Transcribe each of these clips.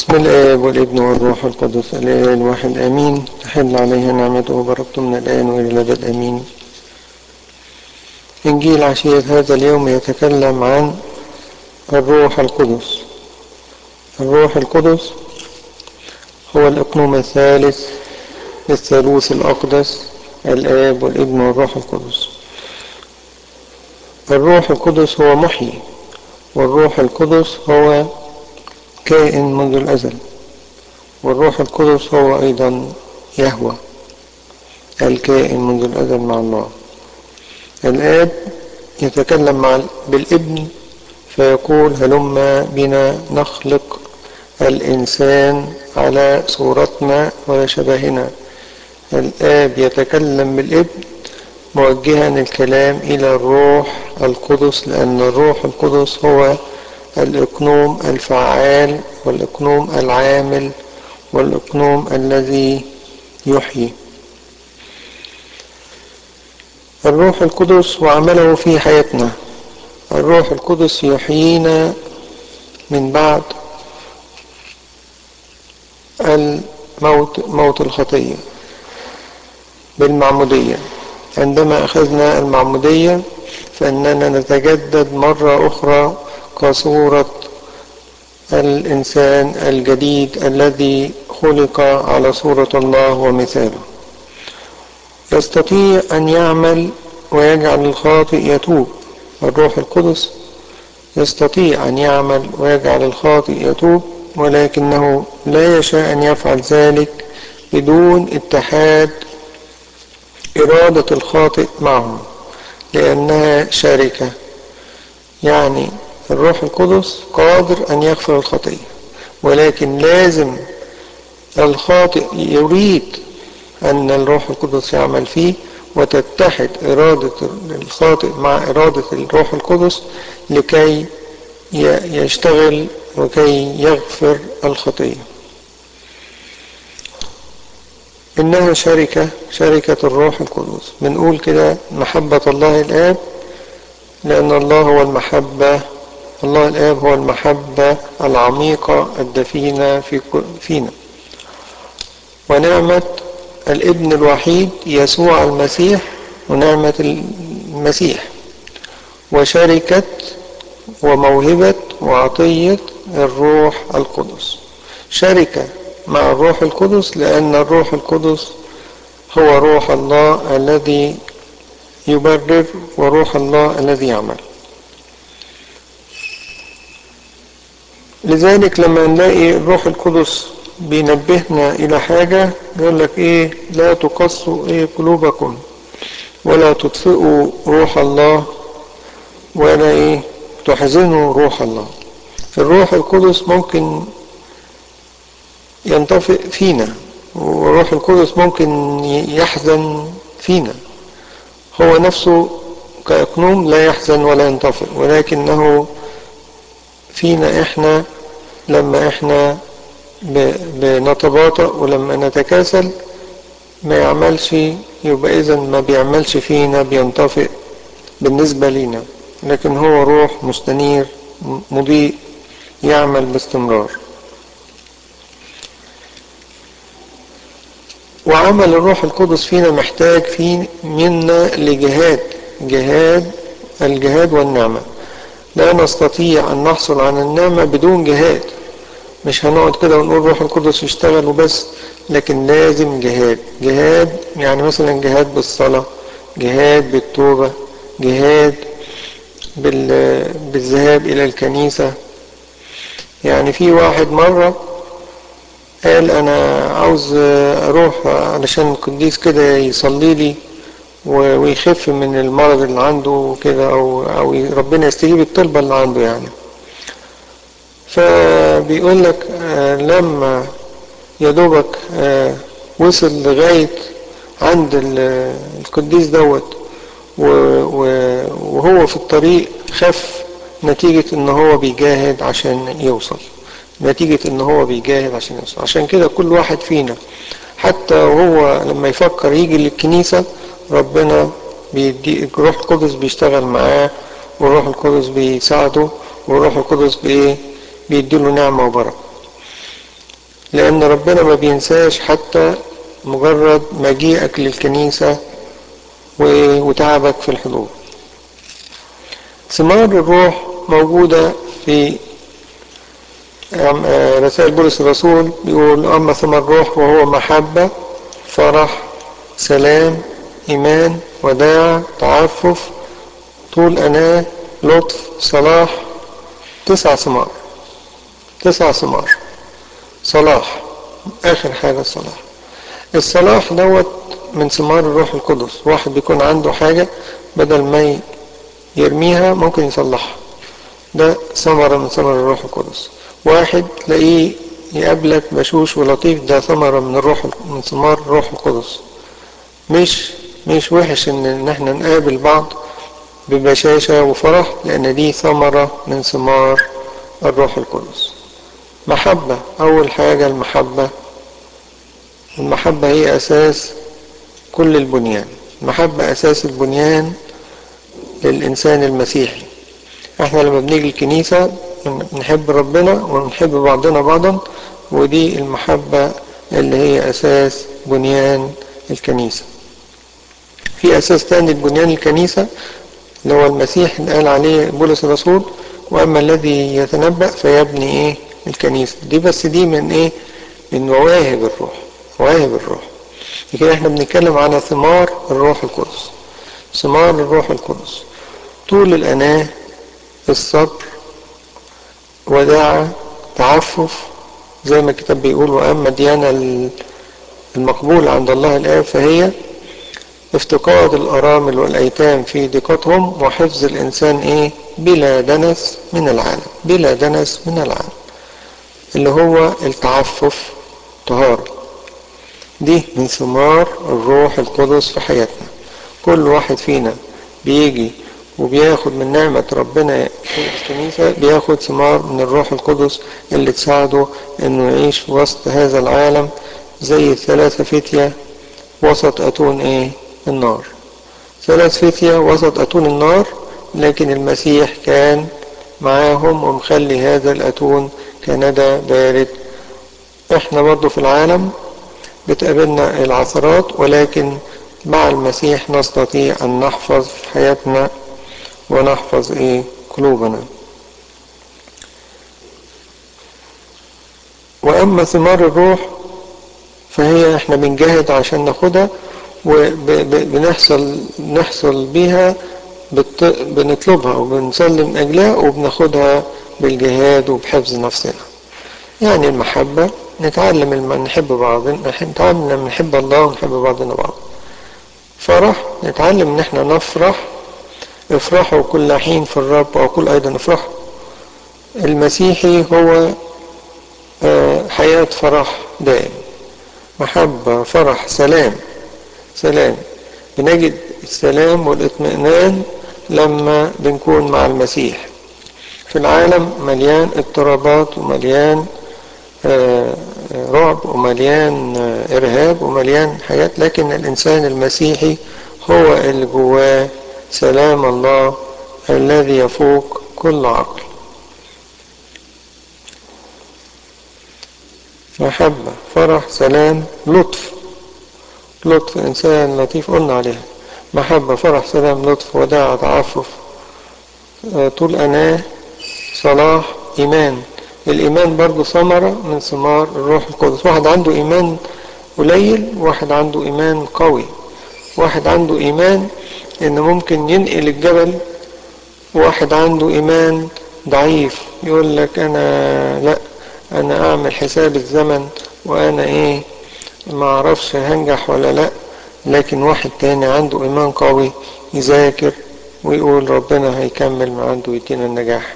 بسم الآب والابن والروح القدس الآن الواحد آمين تحل عليها نعمته وبركته من الآن وإلى الأبد آمين إنجيل عشية هذا اليوم يتكلم عن الروح القدس الروح القدس هو الإقنوم الثالث للثالوث الأقدس الآب والابن والروح القدس الروح القدس هو محيي والروح القدس هو كائن منذ الأزل والروح القدس هو أيضا يهوى الكائن منذ الأزل مع الله الآب يتكلم مع بالابن فيقول هلما بنا نخلق الإنسان على صورتنا وشبهنا الآب يتكلم بالابن موجها الكلام إلى الروح القدس لأن الروح القدس هو الإقنوم الفعال والإقنوم العامل والإقنوم الذي يحيي الروح القدس وعمله في حياتنا الروح القدس يحيينا من بعد الموت موت الخطية بالمعمودية عندما أخذنا المعمودية فإننا نتجدد مرة أخرى كصورة الإنسان الجديد الذي خلق على صورة الله ومثاله يستطيع أن يعمل ويجعل الخاطئ يتوب الروح القدس يستطيع أن يعمل ويجعل الخاطئ يتوب ولكنه لا يشاء أن يفعل ذلك بدون اتحاد إرادة الخاطئ معه لأنها شركة يعني الروح القدس قادر أن يغفر الخطية ولكن لازم الخاطئ يريد أن الروح القدس يعمل فيه وتتحد إرادة الخاطئ مع إرادة الروح القدس لكي يشتغل وكي يغفر الخطية إنها شركة شركة الروح القدس بنقول كده محبة الله الآب لأن الله هو المحبة الله الآب هو المحبة العميقة الدفينة في فينا ونعمة الابن الوحيد يسوع المسيح ونعمة المسيح وشركة وموهبة وعطية الروح القدس شركة مع الروح القدس لأن الروح القدس هو روح الله الذي يبرر وروح الله الذي يعمل لذلك لما نلاقي الروح القدس بينبهنا إلى حاجة يقول لك إيه لا تقصوا إيه قلوبكم ولا تطفئوا روح الله ولا إيه تحزنوا روح الله الروح القدس ممكن ينطفئ فينا والروح القدس ممكن يحزن فينا هو نفسه كأقنوم لا يحزن ولا ينطفئ ولكنه فينا احنا لما احنا بنتباطأ ولما نتكاسل ما يعملش يبقى اذا ما بيعملش فينا بينطفئ بالنسبة لينا لكن هو روح مستنير مضيء يعمل باستمرار وعمل الروح القدس فينا محتاج في منا لجهاد جهاد الجهاد والنعمة لا نستطيع أن نحصل على النعمة بدون جهاد مش هنقعد كده ونقول روح القدس يشتغل وبس لكن لازم جهاد جهاد يعني مثلا جهاد بالصلاة جهاد بالتوبة جهاد بالذهاب إلى الكنيسة يعني في واحد مرة قال أنا عاوز أروح علشان القديس كده يصلي لي ويخف من المرض اللي عنده وكده أو, أو ربنا يستجيب الطلبة اللي عنده يعني فبيقول لك لما يا دوبك وصل لغاية عند القديس دوت وهو في الطريق خف نتيجة ان هو بيجاهد عشان يوصل نتيجة ان هو بيجاهد عشان يوصل عشان كده كل واحد فينا حتى وهو لما يفكر يجي للكنيسة ربنا بيدي الروح القدس بيشتغل معاه والروح القدس بيساعده والروح القدس بايه بيديله نعمة وبركة لأن ربنا ما بينساش حتى مجرد مجيئك للكنيسة وتعبك في الحضور ثمار الروح موجودة في رسائل بولس الرسول بيقول أما ثمر الروح وهو محبة فرح سلام إيمان وداع تعفف طول أناة لطف صلاح تسع ثمار تسع ثمار صلاح آخر حاجة الصلاح الصلاح دوت من ثمار الروح القدس واحد بيكون عنده حاجة بدل ما يرميها ممكن يصلحها ده ثمرة من ثمر الروح القدس واحد تلاقيه يقابلك بشوش ولطيف ده ثمرة من الروح من ثمار الروح القدس مش مش وحش ان, إن احنا نقابل بعض ببشاشة وفرح لان دي ثمرة من ثمار الروح القدس محبة اول حاجة المحبة المحبة هي اساس كل البنيان المحبة اساس البنيان للانسان المسيحي احنا لما بنيجي الكنيسة نحب ربنا ونحب بعضنا بعضا ودي المحبة اللي هي اساس بنيان الكنيسة في اساس تاني لبنيان الكنيسة اللي هو المسيح اللي قال عليه بولس الرسول واما الذي يتنبأ فيبني ايه الكنيسة دي بس دي من ايه من مواهب الروح مواهب الروح لكن احنا بنتكلم على ثمار الروح القدس ثمار الروح القدس طول الأناة الصبر وداعة تعفف زي ما الكتاب بيقول وأما ديانة المقبولة عند الله الآب فهي افتقاد الأرامل والأيتام في ضيقتهم وحفظ الإنسان إيه بلا دنس من العالم بلا دنس من العالم اللي هو التعفف طهارة دي من ثمار الروح القدس في حياتنا كل واحد فينا بيجي وبياخد من نعمة ربنا في الكنيسة بياخد ثمار من الروح القدس اللي تساعده انه يعيش في وسط هذا العالم زي الثلاثة فتية وسط أتون ايه النار ثلاث فتية وسط أتون النار لكن المسيح كان معاهم ومخلي هذا الأتون كندى بارد احنا برضو في العالم بتقابلنا العثرات ولكن مع المسيح نستطيع أن نحفظ حياتنا ونحفظ ايه قلوبنا واما ثمار الروح فهي احنا بنجاهد عشان ناخدها وبنحصل نحصل بيها بت... بنطلبها وبنسلم اجلها وبناخدها بالجهاد وبحفظ نفسنا يعني المحبة نتعلم الم... نحب بعض نتعلم نحب الله ونحب بعضنا بعض فرح نتعلم ان احنا نفرح افرحوا كل حين في الرب وأقول أيضا افرحوا المسيحي هو حياة فرح دائم محبة فرح سلام سلام بنجد السلام والاطمئنان لما بنكون مع المسيح في العالم مليان اضطرابات ومليان رعب ومليان إرهاب ومليان حاجات لكن الإنسان المسيحي هو اللي جواه سلام الله الذي يفوق كل عقل محبة فرح سلام لطف لطف إنسان لطيف قلنا عليها محبة فرح سلام لطف وداع تعفف طول أناة صلاح إيمان الإيمان برضو ثمرة من ثمار الروح القدس واحد عنده إيمان قليل واحد عنده إيمان قوي واحد عنده إيمان إن ممكن ينقل الجبل واحد عنده إيمان ضعيف يقول لك أنا لا أنا أعمل حساب الزمن وأنا إيه ما أعرفش هنجح ولا لا لكن واحد تاني عنده إيمان قوي يذاكر ويقول ربنا هيكمل ما عنده يدينا النجاح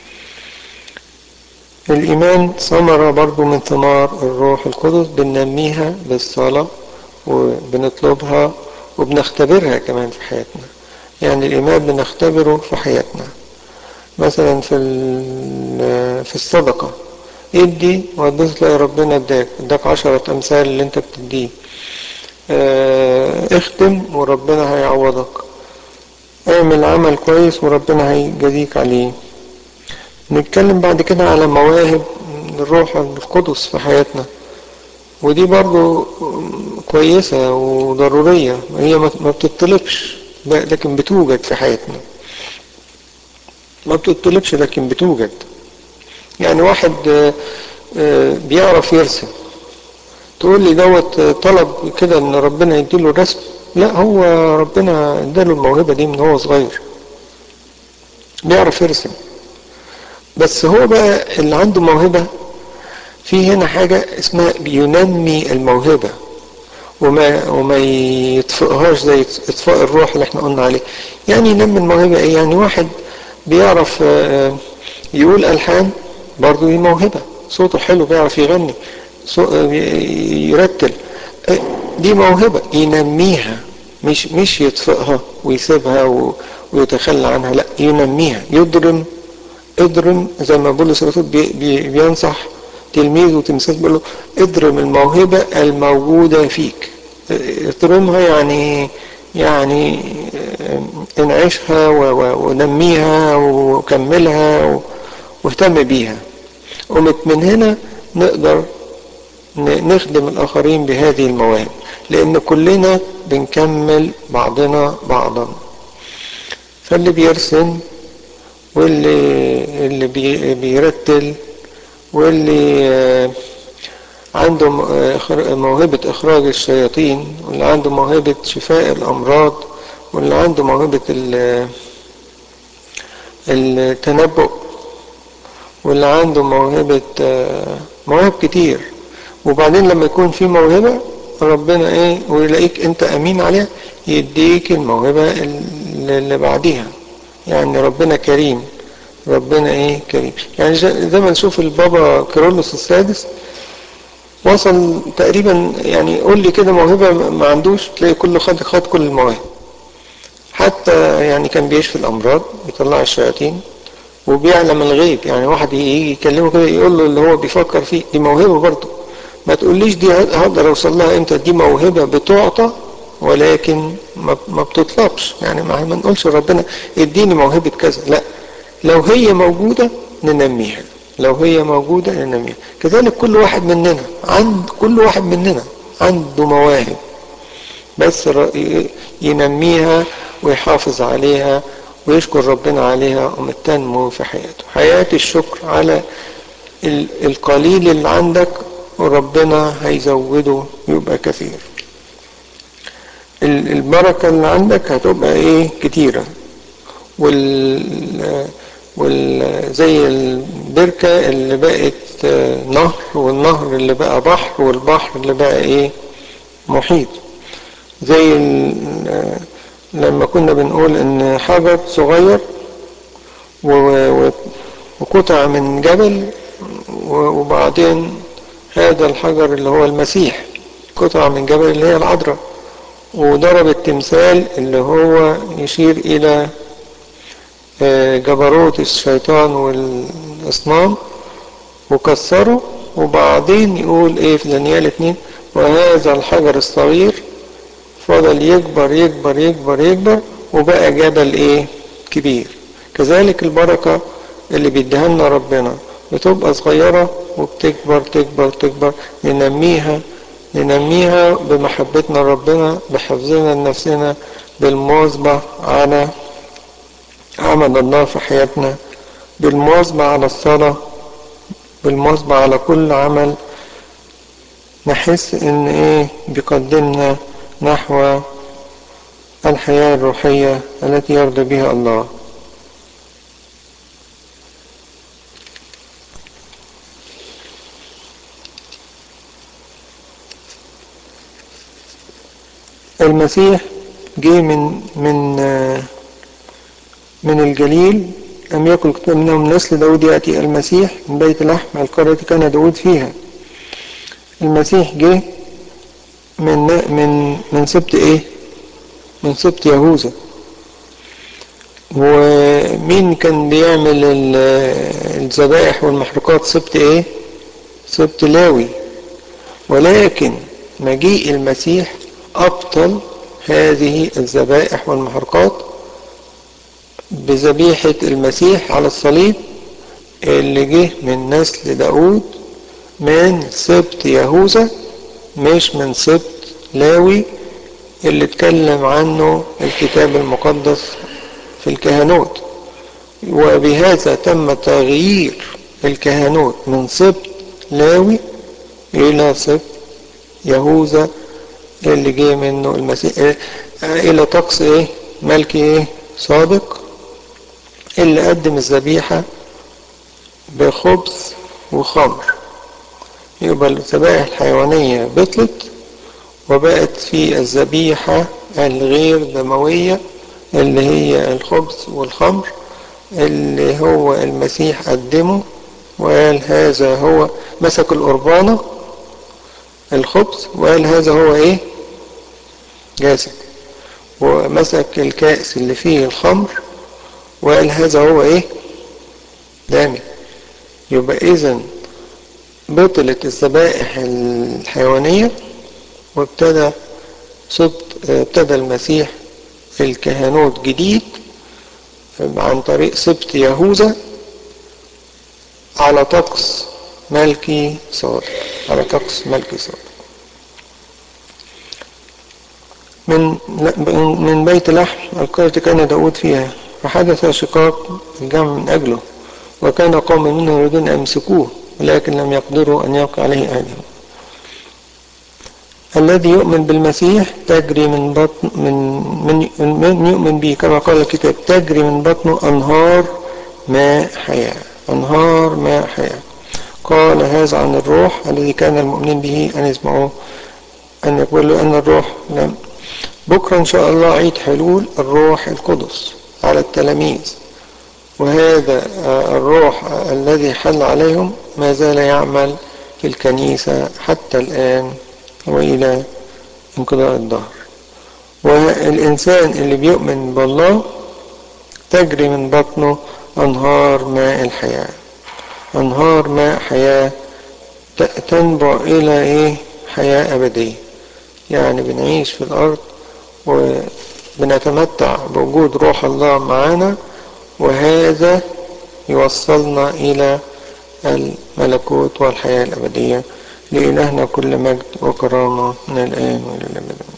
الإيمان ثمرة برضو من ثمار الروح القدس بننميها بالصلاة وبنطلبها وبنختبرها كمان في حياتنا يعني الإيمان بنختبره في حياتنا مثلا في في الصدقة ادي وتبص تلاقي ربنا اداك اداك عشرة أمثال اللي انت بتديه اه اختم وربنا هيعوضك اعمل عمل كويس وربنا هيجازيك عليه نتكلم بعد كده على مواهب الروح القدس في حياتنا ودي برضو كويسة وضرورية هي ما بتطلبش لكن بتوجد في حياتنا ما بتطلبش لكن بتوجد يعني واحد بيعرف يرسم تقول لي دوت طلب كده ان ربنا يديله الرسم لا هو ربنا اداله الموهبة دي من هو صغير بيعرف يرسم بس هو بقى اللي عنده موهبة في هنا حاجة اسمها بينمي الموهبة وما وما يطفئهاش زي اطفاء الروح اللي احنا قلنا عليه يعني ينمي الموهبة ايه يعني واحد بيعرف يقول ألحان برضه دي موهبة صوته حلو بيعرف يغني يرتل دي موهبة ينميها مش مش يطفئها ويسيبها ويتخلى عنها لا ينميها يضرم اضرم زي ما بولس الرسول بي بي بينصح تلميذ وتمثال بيقول له اضرم الموهبة الموجودة فيك اضرمها يعني يعني انعشها ونميها وكملها واهتم بيها ومن هنا نقدر نخدم الآخرين بهذه المواهب لأن كلنا بنكمل بعضنا بعضا فاللي بيرسم واللي اللي بي بيرتل واللي عنده موهبة إخراج الشياطين واللي عنده موهبة شفاء الأمراض واللي عنده موهبة التنبؤ واللي عنده موهبة مواهب كتير وبعدين لما يكون في موهبة ربنا ايه ويلاقيك انت امين عليها يديك الموهبة اللي بعديها يعني ربنا كريم ربنا ايه كريم يعني زي ما نشوف البابا كيرلس السادس وصل تقريبا يعني قول لي كده موهبة ما عندوش تلاقي كله خد خد كل المواهب حتى يعني كان بيشفي الامراض بيطلع الشياطين وبيعلم الغيب يعني واحد يجي يكلمه كده يقول له اللي هو بيفكر فيه دي موهبة برضه ما تقوليش دي هقدر اوصل لها امتى دي موهبة بتعطى ولكن ما بتطلبش يعني ما نقولش ربنا اديني موهبة كذا لا لو هي موجودة ننميها لو هي موجودة ننميها كذلك كل واحد مننا عند كل واحد مننا عنده مواهب بس ينميها ويحافظ عليها ويشكر ربنا عليها ومتنمو في حياته حياة الشكر على القليل اللي عندك وربنا هيزوده يبقى كثير البركة اللي عندك هتبقى ايه كتيرة وال وال زي البركة اللي بقت نهر والنهر اللي بقى بحر والبحر اللي بقى ايه محيط زي لما كنا بنقول ان حجر صغير وقطع من جبل وبعدين هذا الحجر اللي هو المسيح قطعة من جبل اللي هي العذراء وضرب التمثال اللي هو يشير إلى جبروت الشيطان والأصنام وكسره وبعدين يقول ايه في دانيال اتنين وهذا الحجر الصغير فضل يكبر يكبر يكبر يكبر وبقى جبل ايه كبير كذلك البركة اللي بيديها لنا ربنا بتبقى صغيرة وبتكبر تكبر تكبر ننميها ننميها بمحبتنا لربنا بحفظنا لنفسنا بالمواظبة على عمل الله في حياتنا بالمواظبة على الصلاة بالمواظبة على كل عمل نحس ان ايه بيقدمنا نحو الحياة الروحية التي يرضى بها الله المسيح جه من من من الجليل لم يكن كتاب منهم نسل داود يأتي المسيح من بيت لحم القرية كان داود فيها المسيح جه من من من سبت ايه من سبت يهوذا ومين كان بيعمل الذبائح والمحرقات سبت ايه سبت لاوي ولكن مجيء المسيح أبطل هذه الذبائح والمحرقات بذبيحة المسيح على الصليب اللي جه من نسل داود من سبط يهوذا مش من سبط لاوي اللي اتكلم عنه الكتاب المقدس في الكهنوت وبهذا تم تغيير الكهنوت من سبط لاوي إلى سبط يهوذا اللي جه منه المسيح إيه؟ إلى طقس إيه ملكي إيه صادق اللي قدم الذبيحة بخبز وخمر يبقى الذبائح الحيوانية بطلت وبقت في الذبيحة الغير دموية اللي هي الخبز والخمر اللي هو المسيح قدمه وقال هذا هو مسك القربانة الخبز وقال هذا هو ايه جاسد ومسك الكأس اللي فيه الخمر وقال هذا هو ايه دامي يبقى اذا بطلت الذبائح الحيوانية وابتدى صدق ابتدى المسيح الكهنوت جديد عن طريق سبط يهوذا على طقس ملكي صالح على طقس ملكي صالح من من بيت لحم القرية كان داود فيها فحدث شقاق الجمع من أجله وكان قوم منه يريدون أن يمسكوه ولكن لم يقدروا أن يوقع عليه أيديهم الذي يؤمن بالمسيح تجري من بطن من من, من يؤمن به كما قال الكتاب تجري من بطنه أنهار ماء حياة أنهار ماء حياة قال هذا عن الروح الذي كان المؤمنين به أن يسمعوه أن يقولوا أن الروح لم بكرة إن شاء الله عيد حلول الروح القدس على التلاميذ وهذا الروح الذي حل عليهم ما زال يعمل في الكنيسة حتى الآن وإلى انقضاء الدهر والإنسان اللي بيؤمن بالله تجري من بطنه أنهار ماء الحياة أنهار ماء حياة تنبع إلى إيه حياة أبدية يعني بنعيش في الأرض وبنتمتع بوجود روح الله معنا وهذا يوصلنا إلى الملكوت والحياة الأبدية لإلهنا كل مجد وكرامة من الآن وإلى الأبد